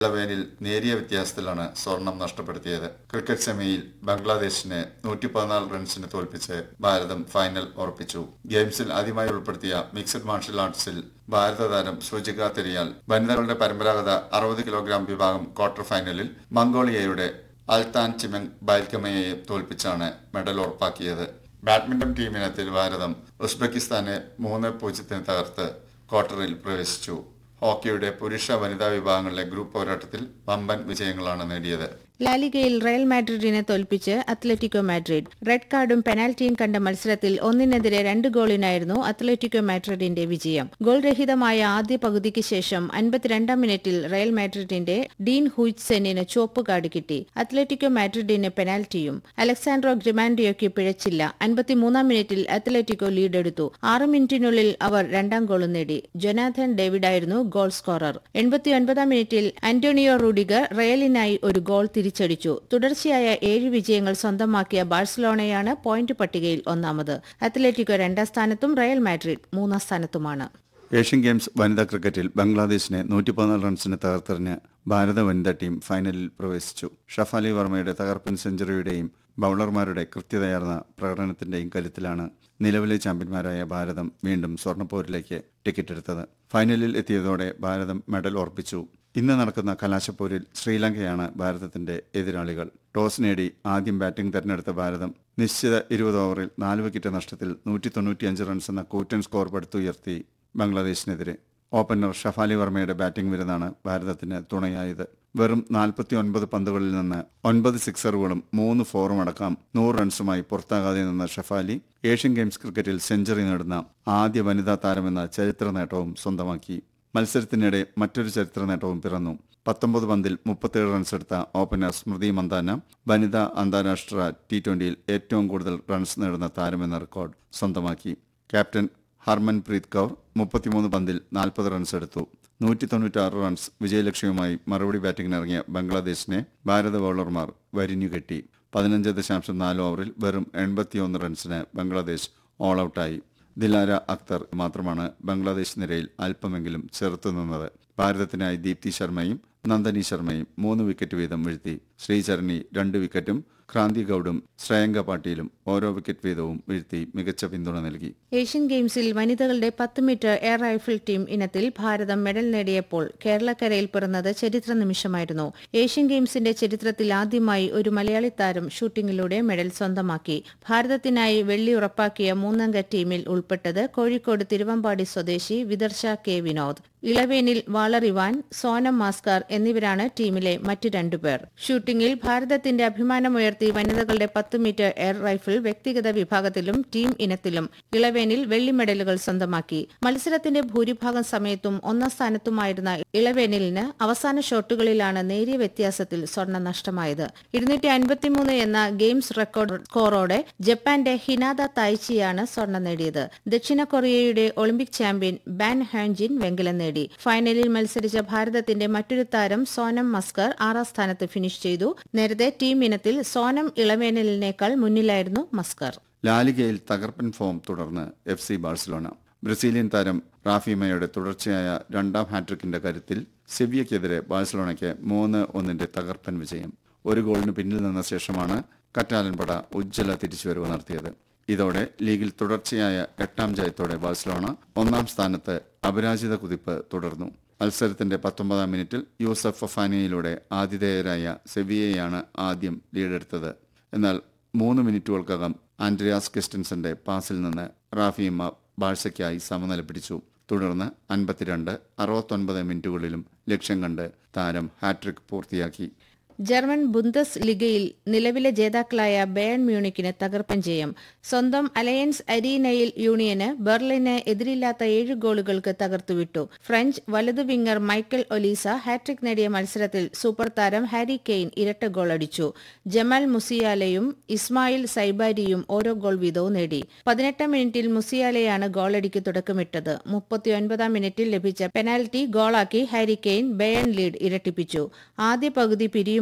ഇലവേനിൽ നേരിയ വ്യത്യാസത്തിലാണ് സ്വർണം നഷ്ടപ്പെടുത്തിയത് ക്രിക്കറ്റ് സെമിയിൽ ബംഗ്ലാദേശിനെ നൂറ്റി പതിനാല് റൺസിന് തോൽപ്പിച്ച് ഭാരതം ഫൈനൽ ഉറപ്പിച്ചു ഗെയിംസിൽ ആദ്യമായി ഉൾപ്പെടുത്തിയ മിക്സഡ് മാർഷൽ ആർട്സിൽ ഭാരത താരം സൂചിക തെരിയാൽ വനിതകളുടെ പരമ്പരാഗത അറുപത് കിലോഗ്രാം വിഭാഗം ക്വാർട്ടർ ഫൈനലിൽ മംഗോളിയയുടെ അൽത്താൻ ചിമങ് ബൈൽക്കമയെ തോൽപ്പിച്ചാണ് മെഡൽ ഉറപ്പാക്കിയത് ബാഡ്മിന്റൺ ടീമിനത്തിൽ ഭാരതം ഉസ്ബെക്കിസ്ഥാനെ മൂന്ന് പൂജ്യത്തിന് തകർത്ത് ക്വാർട്ടറിൽ പ്രവേശിച്ചു ഹോക്കിയുടെ പുരുഷ വനിതാ വിഭാഗങ്ങളിലെ ഗ്രൂപ്പ് പോരാട്ടത്തിൽ വമ്പൻ വിജയങ്ങളാണ് നേടിയത് ലാലിഗയിൽ റയൽ മാഡ്രിഡിനെ തോൽപ്പിച്ച് അത്ലറ്റിക്കോ മാഡ്രിഡ് റെഡ് കാർഡും പെനാൽറ്റിയും കണ്ട മത്സരത്തിൽ ഒന്നിനെതിരെ രണ്ട് ഗോളിനായിരുന്നു അത്ലറ്റിക്കോ മാഡ്രിഡിന്റെ വിജയം ഗോൾ രഹിതമായ ആദ്യ പകുതിക്ക് ശേഷം അൻപത്തിരണ്ടാം മിനിറ്റിൽ റയൽ മാഡ്രിഡിന്റെ ഡീൻ ഹുയ്റ്റ്സെന്നിന് ചുവപ്പ് കാർഡ് കിട്ടി അത്ലറ്റിക്കോ മാഡ്രിഡിന് പെനാൽറ്റിയും അലക്സാൻഡ്രോ ഗ്രിമാൻഡിയോയ്ക്ക് പിഴച്ചില്ല അൻപത്തിമൂന്നാം മിനിറ്റിൽ അത്ലറ്റിക്കോ ലീഡെടുത്തു ആറ് മിനിറ്റിനുള്ളിൽ അവർ രണ്ടാം ഗോളും നേടി ജൊനാഥൻ ഡേവിഡായിരുന്നു ഗോൾ സ്കോറർ എൺപത്തിയൊൻപതാം മിനിറ്റിൽ ആന്റോണിയോ റൂഡിഗർ റയലിനായി ഒരു ഗോൾ തിരിച്ചടിച്ചു തുടർച്ചയായ ഏഴ് വിജയങ്ങൾ സ്വന്തമാക്കിയ ബാഴ്സലോണയാണ് പോയിന്റ് പട്ടികയിൽ ഒന്നാമത് അത്ലറ്റിക്കോ രണ്ടാം സ്ഥാനത്തും റയൽ മാഡ്രിഡ് മൂന്നാം സ്ഥാനത്തുമാണ് ഏഷ്യൻ ഗെയിംസ് വനിതാ ക്രിക്കറ്റിൽ ബംഗ്ലാദേശിനെ നൂറ്റി പതിനാല് റൺസിന് തകർത്തെറിഞ്ഞ് ഭാരത വനിതാ ടീം ഫൈനലിൽ പ്രവേശിച്ചു ഷഫാലി വർമ്മയുടെ തകർപ്പൻ സെഞ്ചുറിയുടെയും ബൌളർമാരുടെ കൃത്യതയാർന്ന പ്രകടനത്തിന്റെയും കരുത്തിലാണ് നിലവിലെ ചാമ്പ്യന്മാരായ ഭാരതം വീണ്ടും സ്വർണ്ണപ്പോരിലേക്ക് ടിക്കറ്റ് എടുത്തത് ഫൈനലിൽ എത്തിയതോടെ ഭാരതം മെഡൽ ഉറപ്പിച്ചു ഇന്ന് നടക്കുന്ന കലാശപ്പോരിൽ ശ്രീലങ്കയാണ് ഭാരതത്തിന്റെ എതിരാളികൾ ടോസ് നേടി ആദ്യം ബാറ്റിംഗ് തെരഞ്ഞെടുത്ത ഭാരതം നിശ്ചിത ഇരുപത് ഓവറിൽ നാല് വിക്കറ്റ് നഷ്ടത്തിൽ നൂറ്റി തൊണ്ണൂറ്റിയഞ്ച് റൺസ് എന്ന കൂറ്റൻ സ്കോർ പടുത്തുയർത്തി ബംഗ്ലാദേശിനെതിരെ ഓപ്പണർ ഷഫാലി വർമ്മയുടെ ബാറ്റിംഗ് വിരുന്നാണ് ഭാരതത്തിന് തുണയായത് വെറും നാൽപ്പത്തി ഒൻപത് പന്തുകളിൽ നിന്ന് ഒൻപത് സിക്സറുകളും മൂന്ന് ഫോറും അടക്കം നൂറ് റൺസുമായി പുറത്താകാതെ നിന്ന ഷഫാലി ഏഷ്യൻ ഗെയിംസ് ക്രിക്കറ്റിൽ സെഞ്ചുറി നേടുന്ന ആദ്യ വനിതാ താരമെന്ന ചരിത്ര നേട്ടവും സ്വന്തമാക്കി മത്സരത്തിനിടെ മറ്റൊരു ചരിത്ര നേട്ടവും പിറന്നു പത്തൊമ്പത് പന്തിൽ മുപ്പത്തേഴ് റൺസ് എടുത്ത ഓപ്പണർ സ്മൃതി മന്ദാന വനിതാ അന്താരാഷ്ട്ര ടി ട്വന്റിയിൽ ഏറ്റവും കൂടുതൽ റൺസ് നേടുന്ന താരമെന്ന റെക്കോർഡ് സ്വന്തമാക്കി ക്യാപ്റ്റൻ ഹർമൻപ്രീത് കൗർ മുപ്പത്തിമൂന്ന് പന്തിൽ നാൽപ്പത് റൺസ് എടുത്തു നൂറ്റി തൊണ്ണൂറ്റാറ് റൺസ് വിജയലക്ഷ്യവുമായി മറുപടി ബാറ്റിംഗിനിറങ്ങിയ ബംഗ്ലാദേശിനെ ഭാരത ബൌളർമാർ വരിഞ്ഞുകെട്ടി പതിനഞ്ച് ദശാംശം നാല് ഓവറിൽ വെറും എൺപത്തിയൊന്ന് റൺസിന് ബംഗ്ലാദേശ് ഓൾ ഔട്ടായി ദിലാര അക്തർ മാത്രമാണ് ബംഗ്ലാദേശ് നിരയിൽ അല്പമെങ്കിലും ചെറുത്തുനിന്നത് ഭാരതത്തിനായി ദീപ്തി ശർമ്മയും നന്ദനി ശർമ്മയും മൂന്ന് വിക്കറ്റ് വീതം വീഴ്ത്തി ശ്രീചരണി രണ്ട് വിക്കറ്റും ക്രാന്തി ഗൌഡും ശ്രേയങ്ക പാട്ടീലും ഓരോ വിക്കറ്റ് വീതവും വീഴ്ത്തി മികച്ച പിന്തുണ നൽകി ഏഷ്യൻ ഗെയിംസിൽ വനിതകളുടെ പത്ത് മീറ്റർ എയർ റൈഫിൾ ടീം ഇനത്തിൽ ഭാരതം മെഡൽ നേടിയപ്പോൾ കേരളക്കരയിൽ പിറന്നത് ചരിത്ര നിമിഷമായിരുന്നു ഏഷ്യൻ ഗെയിംസിന്റെ ചരിത്രത്തിൽ ആദ്യമായി ഒരു മലയാളി താരം ഷൂട്ടിംഗിലൂടെ മെഡൽ സ്വന്തമാക്കി ഭാരതത്തിനായി വെള്ളി ഉറപ്പാക്കിയ മൂന്നംഗ ടീമിൽ ഉൾപ്പെട്ടത് കോഴിക്കോട് തിരുവമ്പാടി സ്വദേശി വിദർശ കെ വിനോദ് ഇളവേനിൽ വാളറിവാൻ സോനം മാസ്കാർ എന്നിവരാണ് ടീമിലെ മറ്റു രണ്ടുപേർ ഷൂട്ടിംഗിൽ ഭാരതത്തിന്റെ അഭിമാനമുയർത്തി വനിതകളുടെ പത്ത് മീറ്റർ എയർ റൈഫിൾ വ്യക്തിഗത വിഭാഗത്തിലും ടീം ഇനത്തിലും ഇളവേനിൽ വെള്ളി മെഡലുകൾ സ്വന്തമാക്കി മത്സരത്തിന്റെ ഭൂരിഭാഗം സമയത്തും ഒന്നാം സ്ഥാനത്തുമായിരുന്ന ഇളവേനിലിന് അവസാന ഷോട്ടുകളിലാണ് നേരിയ വ്യത്യാസത്തിൽ സ്വർണം നഷ്ടമായത് ഇരുന്നൂറ്റി അൻപത്തിമൂന്ന് എന്ന ഗെയിംസ് റെക്കോർഡ് സ്കോറോടെ ജപ്പാന്റെ ഹിനാദ തായ്ച്ചിയാണ് സ്വർണം നേടിയത് ദക്ഷിണ കൊറിയയുടെ ഒളിമ്പിക് ചാമ്പ്യൻ ബാൻ ഹാൻജിൻ വെങ്കലം നേടി ഫൈനലിൽ മത്സരിച്ച ഭാരതത്തിന്റെ മറ്റൊരു താരം സോനം മസ്കർ ആറാം സ്ഥാനത്ത് ഫിനിഷ് ചെയ്തു നേരത്തെ ടീം ഇനത്തിൽ സോനം ഇളവേനലിനേക്കാൾ മുന്നിലായിരുന്നു മസ്കർ ലാലിഗയിൽ തകർപ്പൻ ഫോം തുടർന്ന് എഫ് സി ബാഴ്സലോണ ബ്രസീലിയൻ താരം റാഫിമയുടെ തുടർച്ചയായ രണ്ടാം ഹാട്രിക്കിന്റെ കരുത്തിൽ സെവിയയ്ക്കെതിരെ ബാഴ്സലോണയ്ക്ക് മൂന്ന് ഒന്നിന്റെ തകർപ്പൻ വിജയം ഒരു ഗോളിന് പിന്നിൽ നിന്ന ശേഷമാണ് കറ്റാലൻപട ഉജ്ജ്വല തിരിച്ചുവരവ് നടത്തിയത് ഇതോടെ ലീഗിൽ തുടർച്ചയായ എട്ടാം ജയത്തോടെ ബാഴ്സലോണ ഒന്നാം സ്ഥാനത്ത് അപരാജിത കുതിപ്പ് തുടർന്നു മത്സരത്തിന്റെ പത്തൊമ്പതാം മിനിറ്റിൽ യൂസഫ് ഫഫാനിയയിലൂടെ ആതിഥേയരായ സെവിയയാണ് ആദ്യം ലീഡെടുത്തത് എന്നാൽ മൂന്ന് മിനിറ്റുകൾക്കകം ആൻഡ്രിയാസ് ക്രിസ്റ്റൻസന്റെ പാസിൽ നിന്ന് റാഫിയമ്മ ബാഴ്സയ്ക്കായി സമനില പിടിച്ചു തുടർന്ന് അൻപത്തിരണ്ട് അറുപത്തൊൻപത് മിനിറ്റുകളിലും ലക്ഷ്യം കണ്ട് താരം ഹാട്രിക് പൂർത്തിയാക്കി ജർമ്മൻ ബുന്തസ് ലിഗയിൽ നിലവിലെ ജേതാക്കളായ ബേൺ മ്യൂണിക്കിന് തകർപ്പൻ ജയം സ്വന്തം അലയൻസ് അരീനയിൽ യൂണിയന് ബെർലിന് എതിരില്ലാത്ത ഏഴ് ഗോളുകൾക്ക് തകർത്തുവിട്ടു ഫ്രഞ്ച് വലതു വിംഗർ മൈക്കൽ ഒലീസ ഹാട്രിക് നേടിയ മത്സരത്തിൽ സൂപ്പർ താരം ഹാരി കെയ്ൻ ഇരട്ട ഗോൾ അടിച്ചു ജമാൽ മുസിയാലയും ഇസ്മായിൽ സൈബാരിയും ഓരോ ഗോൾ വീതവും നേടി പതിനെട്ടാം മിനിറ്റിൽ മുസിയാലയാണ് ഗോളടിക്ക് തുടക്കമിട്ടത് മുപ്പത്തിയൊൻപതാം മിനിറ്റിൽ ലഭിച്ച പെനാൽറ്റി ഗോളാക്കി ഹാരി കെയ്ൻ ബേൺ ലീഡ് ഇരട്ടിപ്പിച്ചു ആദ്യ പകുതി പിരിയും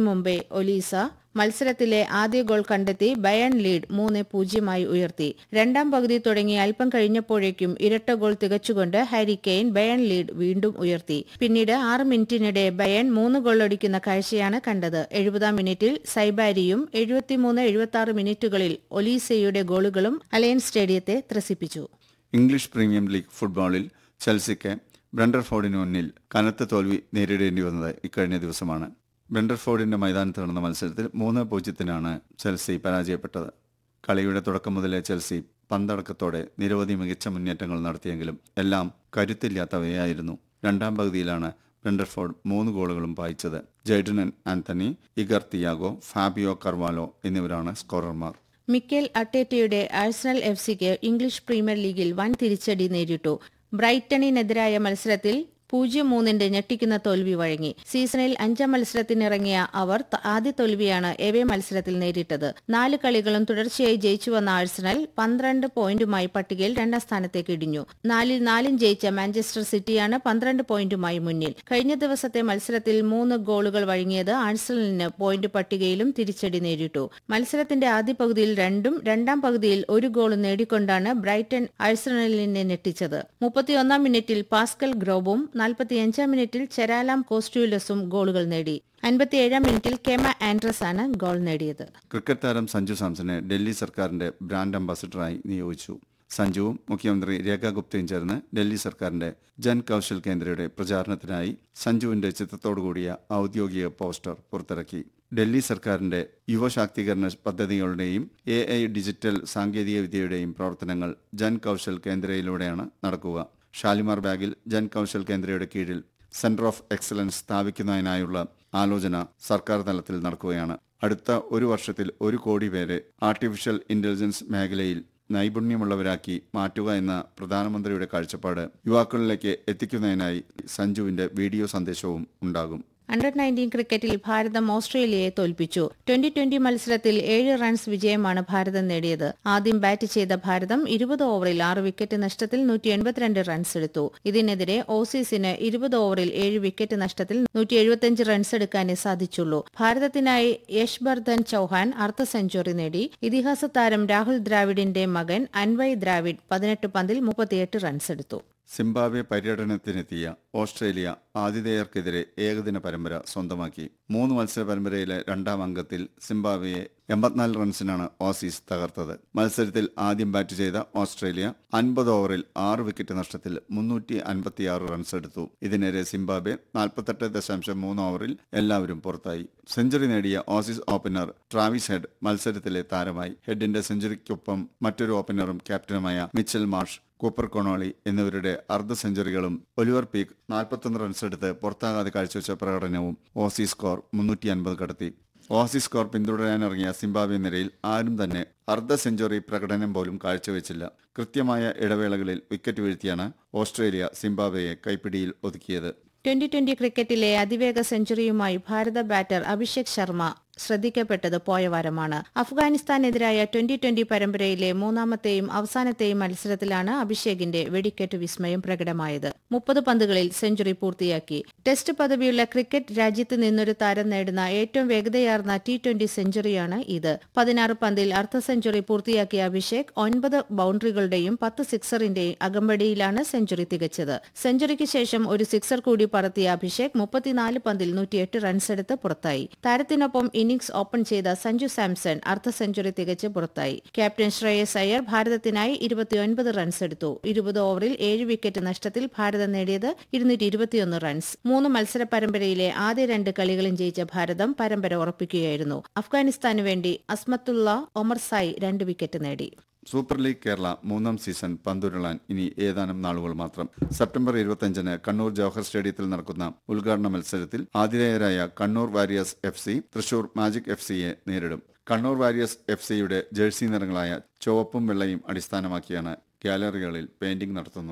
മുംബൈ ഒലീസ മത്സരത്തിലെ ആദ്യ ഗോൾ കണ്ടെത്തി ബയൺ ലീഡ് മൂന്ന് പൂജ്യമായി ഉയർത്തി രണ്ടാം പകുതി തുടങ്ങി അല്പം കഴിഞ്ഞപ്പോഴേക്കും ഇരട്ട ഗോൾ തികച്ചുകൊണ്ട് ഹാരി കെയ്ൻ ബയൺ ലീഡ് വീണ്ടും ഉയർത്തി പിന്നീട് ആറ് മിനിറ്റിനിടെ ബയൺ മൂന്ന് ഗോൾ അടിക്കുന്ന കാഴ്ചയാണ് കണ്ടത് എഴുപതാം മിനിറ്റിൽ സൈബാരിയും എഴുപത്തിമൂന്ന് എഴുപത്തി ആറ് മിനിറ്റുകളിൽ ഒലീസയുടെ ഗോളുകളും അലയൻസ് സ്റ്റേഡിയത്തെ ത്രസിപ്പിച്ചു ഇംഗ്ലീഷ് പ്രീമിയം ലീഗ് ഫുട്ബോളിൽ ചെൽസിക്ക് ബ്രണ്ടർഫോർഡിന് മുന്നിൽ കനത്ത തോൽവി നേരിടേണ്ടി വന്നത് ഇക്കഴിഞ്ഞ ദിവസമാണ് ബ്രണ്ടർഫോർഡിന്റെ മൈതാനത്ത് നടന്ന മത്സരത്തിൽ മൂന്ന് പൂജ്യത്തിനാണ് ചെൽസി പരാജയപ്പെട്ടത് കളിയുടെ തുടക്കം മുതലേ ചെൽസി പന്തടക്കത്തോടെ നിരവധി മികച്ച മുന്നേറ്റങ്ങൾ നടത്തിയെങ്കിലും എല്ലാം കരുത്തില്ലാത്തവയായിരുന്നു രണ്ടാം പകുതിയിലാണ് ബ്രണ്ടർഫോർഡ് മൂന്ന് ഗോളുകളും പായിച്ചത് ജൈഡനൻ Antony Igor Thiago Fabio Carvalho എന്നിവരാണ് സ്കോറർമാർ മിക്കേൽ അട്ടേറ്റയുടെ ആഴ്സണൽ എഫ് സിക്ക് ഇംഗ്ലീഷ് പ്രീമിയർ ലീഗിൽ വൻ തിരിച്ചടി നേരിട്ടു ബ്രൈറ്റണിനെതിരായ മത്സരത്തിൽ പൂജ്യം മൂന്നിന്റെ ഞെട്ടിക്കുന്ന തോൽവി വഴങ്ങി സീസണിൽ അഞ്ചാം മത്സരത്തിനിറങ്ങിയ അവർ ത- ആദ്യ തോൽവിയാണ് എവേ മത്സരത്തിൽ നേരിട്ടത് നാല് കളികളും തുടർച്ചയായി ജയിച്ചു വന്ന ആഴ്സണൽ പന്ത്രണ്ട് പോയിന്റുമായി പട്ടികയിൽ രണ്ടാം സ്ഥാനത്തേക്ക് ഇടിഞ്ഞു നാലിൽ നാലും ജയിച്ച മാഞ്ചസ്റ്റർ സിറ്റിയാണ് പന്ത്രണ്ട് പോയിന്റുമായി മുന്നിൽ കഴിഞ്ഞ ദിവസത്തെ മത്സരത്തിൽ മൂന്ന് ഗോളുകൾ വഴങ്ങിയത് ആഴ്സണലിന് പോയിന്റ് പട്ടികയിലും തിരിച്ചടി നേരിട്ടു മത്സരത്തിന്റെ ആദ്യ പകുതിയിൽ രണ്ടും രണ്ടാം പകുതിയിൽ ഒരു ഗോളും നേടിക്കൊണ്ടാണ് ബ്രൈറ്റൺ ആഴ്സണലിനെ ഞെട്ടിച്ചത് മുപ്പത്തിയൊന്നാം മിനിറ്റിൽ പാസ്കൽ ഗ്രോബും നാൽപ്പത്തിയഞ്ചാം മിനിറ്റിൽ ചെരാലാം കോസ്റ്റ്യൂലസും ഗോളുകൾ നേടി അൻപത്തിയേഴാം മിനിറ്റിൽ കെമ ആൻഡ്രസ് ആണ് ഗോൾ നേടിയത് ക്രിക്കറ്റ് താരം സഞ്ജു സാംസനെ ഡൽഹി സർക്കാരിന്റെ ബ്രാൻഡ് അംബാസിഡറായി നിയോഗിച്ചു സഞ്ജുവും മുഖ്യമന്ത്രി രേഖ ഗുപ്തയും ചേർന്ന് ഡൽഹി സർക്കാരിന്റെ ജൻ കൌശൽ കേന്ദ്രയുടെ പ്രചാരണത്തിനായി സഞ്ജുവിന്റെ ചിത്രത്തോടുകൂടിയ ഔദ്യോഗിക പോസ്റ്റർ പുറത്തിറക്കി ഡൽഹി സർക്കാരിന്റെ യുവശാക്തീകരണ പദ്ധതികളുടെയും എ ഐ ഡിജിറ്റൽ സാങ്കേതിക വിദ്യയുടെയും പ്രവർത്തനങ്ങൾ ജൻ കൌശൽ കേന്ദ്രയിലൂടെയാണ് നടക്കുക ഷാലിമാർ ബാഗിൽ ജൻ കൌശൽ കേന്ദ്രയുടെ കീഴിൽ സെന്റർ ഓഫ് എക്സലൻസ് സ്ഥാപിക്കുന്നതിനായുള്ള ആലോചന സർക്കാർ തലത്തിൽ നടക്കുകയാണ് അടുത്ത ഒരു വർഷത്തിൽ ഒരു കോടി പേരെ ആർട്ടിഫിഷ്യൽ ഇന്റലിജൻസ് മേഖലയിൽ നൈപുണ്യമുള്ളവരാക്കി മാറ്റുക എന്ന പ്രധാനമന്ത്രിയുടെ കാഴ്ചപ്പാട് യുവാക്കളിലേക്ക് എത്തിക്കുന്നതിനായി സഞ്ജുവിന്റെ വീഡിയോ സന്ദേശവും ഉണ്ടാകും അണ്ടർ നയൻറ്റീൻ ക്രിക്കറ്റിൽ ഭാരതം ഓസ്ട്രേലിയയെ തോൽപ്പിച്ചു ട്വന്റി ട്വന്റി മത്സരത്തിൽ ഏഴ് റൺസ് വിജയമാണ് ഭാരതം നേടിയത് ആദ്യം ബാറ്റ് ചെയ്ത ഭാരതം ഇരുപത് ഓവറിൽ ആറ് വിക്കറ്റ് നഷ്ടത്തിൽ നൂറ്റി എൺപത്തിരണ്ട് റൺസ് എടുത്തു ഇതിനെതിരെ ഓസീസിന് ഇരുപത് ഓവറിൽ ഏഴ് വിക്കറ്റ് നഷ്ടത്തിൽ നൂറ്റി എഴുപത്തിയഞ്ച് റൺസ് എടുക്കാനേ സാധിച്ചുള്ളൂ ഭാരതത്തിനായി യശ്ബർദ്ധൻ ചൌഹാൻ അർദ്ധ സെഞ്ചുറി നേടി ഇതിഹാസ താരം രാഹുൽ ദ്രാവിഡിന്റെ മകൻ അൻവയ് ദ്രാവിഡ് പതിനെട്ട് പന്തിൽ മുപ്പത്തിയെട്ട് റൺസ് എടുത്തു സിംബാബ്വെ പര്യടനത്തിനെത്തിയ ഓസ്ട്രേലിയ ആതിഥേയർക്കെതിരെ ഏകദിന പരമ്പര സ്വന്തമാക്കി മൂന്ന് മത്സര പരമ്പരയിലെ രണ്ടാം അംഗത്തിൽ സിംബാബ്വെയെ എൺപത്തിനാല് റൺസിനാണ് ഓസീസ് തകർത്തത് മത്സരത്തിൽ ആദ്യം ബാറ്റ് ചെയ്ത ഓസ്ട്രേലിയ അൻപത് ഓവറിൽ ആറ് വിക്കറ്റ് നഷ്ടത്തിൽ മുന്നൂറ്റി അൻപത്തിയാറ് റൺസ് എടുത്തു ഇതിനെതിരെ സിംബാബ്വെ നാൽപ്പത്തെട്ട് ദശാംശം മൂന്ന് ഓവറിൽ എല്ലാവരും പുറത്തായി സെഞ്ചുറി നേടിയ ഓസീസ് ഓപ്പണർ ട്രാവിസ് ഹെഡ് മത്സരത്തിലെ താരമായി ഹെഡിന്റെ സെഞ്ചുറിക്കൊപ്പം മറ്റൊരു ഓപ്പണറും ക്യാപ്റ്റനുമായ മിച്ചൽ മാർഷ് കൂപ്പർ കൊണോളി എന്നിവരുടെ അർദ്ധ സെഞ്ചുറികളും ഒലിവർ പീക്ക് നാൽപ്പത്തൊന്ന് റൺസ് എടുത്ത് പുറത്താകാതെ കാഴ്ചവെച്ച പ്രകടനവും ഓസി സ്കോർ മുന്നൂറ്റി അൻപത് കടത്തി ഓസി സ്കോർ പിന്തുടരാനിറങ്ങിയ സിംബാബ്വെ നിരയിൽ ആരും തന്നെ അർദ്ധ സെഞ്ചുറി പ്രകടനം പോലും കാഴ്ചവെച്ചില്ല കൃത്യമായ ഇടവേളകളിൽ വിക്കറ്റ് വീഴ്ത്തിയാണ് ഓസ്ട്രേലിയ സിംബാബ്വെയെ കൈപ്പിടിയിൽ ഒതുക്കിയത് ട്വന്റി ട്വന്റി ക്രിക്കറ്റിലെ അതിവേഗ സെഞ്ചുറിയുമായി ഭാരത ബാറ്റർ അഭിഷേക് ശർമ്മ ശ്രദ്ധിക്കപ്പെട്ടത് പോയ വാരമാണ് അഫ്ഗാനിസ്ഥാനെതിരായ ട്വന്റി ട്വന്റി പരമ്പരയിലെ മൂന്നാമത്തെയും അവസാനത്തെയും മത്സരത്തിലാണ് അഭിഷേകിന്റെ വെടിക്കെട്ട് വിസ്മയം പ്രകടമായത് മുപ്പത് പന്തുകളിൽ സെഞ്ചുറി പൂർത്തിയാക്കി ടെസ്റ്റ് പദവിയുള്ള ക്രിക്കറ്റ് രാജ്യത്ത് നിന്നൊരു താരം നേടുന്ന ഏറ്റവും വേഗതയാർന്ന ടി ട്വന്റി സെഞ്ചുറിയാണ് ഇത് പതിനാറ് പന്തിൽ അർദ്ധ സെഞ്ചുറി പൂർത്തിയാക്കിയ അഭിഷേക് ഒൻപത് ബൌണ്ടറികളുടെയും പത്ത് സിക്സറിന്റെയും അകമ്പടിയിലാണ് സെഞ്ചുറി തികച്ചത് സെഞ്ചുറിക്ക് ശേഷം ഒരു സിക്സർ കൂടി പറത്തിയ അഭിഷേക് മുപ്പത്തിനാല് പന്തിൽ നൂറ്റിയെട്ട് റൺസെടുത്ത് പുറത്തായി താരത്തിനൊപ്പം ഇന്നിംഗ്സ് ഓപ്പൺ ചെയ്ത സഞ്ജു സാംസൺ അർദ്ധ സെഞ്ചുറി തികച്ച് പുറത്തായി ക്യാപ്റ്റൻ ശ്രേയസ് അയ്യർ ഭാരതത്തിനായി ഇരുപത്തിയൊൻപത് റൺസ് എടുത്തു ഇരുപത് ഓവറിൽ ഏഴ് വിക്കറ്റ് നഷ്ടത്തിൽ ഭാരതം നേടിയത് ഇരുന്നൂറ്റി ഇരുപത്തിയൊന്ന് റൺസ് മൂന്ന് മത്സര പരമ്പരയിലെ ആദ്യ രണ്ട് കളികളും ജയിച്ച ഭാരതം പരമ്പര ഉറപ്പിക്കുകയായിരുന്നു അഫ്ഗാനിസ്ഥാനു വേണ്ടി അസ്മത്തുള്ള ഒമർ സായി രണ്ട് വിക്കറ്റ് നേടി സൂപ്പർ ലീഗ് കേരള മൂന്നാം സീസൺ പന്തുരുളാൻ ഇനി ഏതാനും നാളുകൾ മാത്രം സെപ്റ്റംബർ ഇരുപത്തിയഞ്ചിന് കണ്ണൂർ ജവഹർ സ്റ്റേഡിയത്തിൽ നടക്കുന്ന ഉദ്ഘാടന മത്സരത്തിൽ ആതിഥേയരായ Kannur warriors F C Thrissur magic F സിയെ നേരിടും കണ്ണൂർ വാരിയേഴ്സ് എഫ് സിയുടെ ജേഴ്സി നിറങ്ങളായ ചുവപ്പും വെള്ളയും അടിസ്ഥാനമാക്കിയാണ് ഗാലറികളിൽ പെയിന്റിംഗ് നടത്തുന്നത്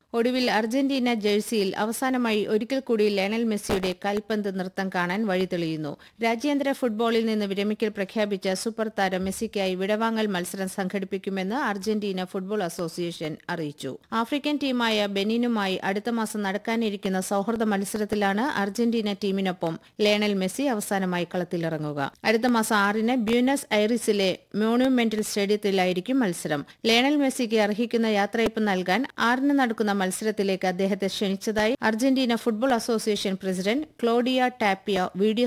ഒടുവിൽ അർജന്റീന ജേഴ്സിയിൽ അവസാനമായി ഒരിക്കൽ കൂടി ലയണൽ മെസ്സിയുടെ കൽപന്ത് നൃത്തം കാണാൻ വഴി തെളിയുന്നു രാജ്യാന്തര ഫുട്ബോളിൽ നിന്ന് വിരമിക്കൽ പ്രഖ്യാപിച്ച സൂപ്പർ താരം മെസ്സിക്കായി വിടവാങ്ങൽ മത്സരം സംഘടിപ്പിക്കുമെന്ന് അർജന്റീന ഫുട്ബോൾ അസോസിയേഷൻ അറിയിച്ചു ആഫ്രിക്കൻ ടീമായ ബെനിനുമായി അടുത്ത മാസം നടക്കാനിരിക്കുന്ന സൌഹൃദ മത്സരത്തിലാണ് അർജന്റീന ടീമിനൊപ്പം ലയണൽ മെസ്സി അവസാനമായി കളത്തിലിറങ്ങുക അടുത്ത മാസം ആറിന് ബ്യൂനസ് ഐറിസിലെ മോണ്യുമെന്റൽ സ്റ്റേഡിയത്തിലായിരിക്കും മത്സരം ലയണൽ മെസ്സിക്ക് അർഹിക്കുന്ന യാത്രയപ്പ് നൽകാൻ ആറിന് നടക്കുന്ന മത്സരത്തിലേക്ക് അദ്ദേഹത്തെ ക്ഷണിച്ചതായി Argentina football association president Claudia Tapia video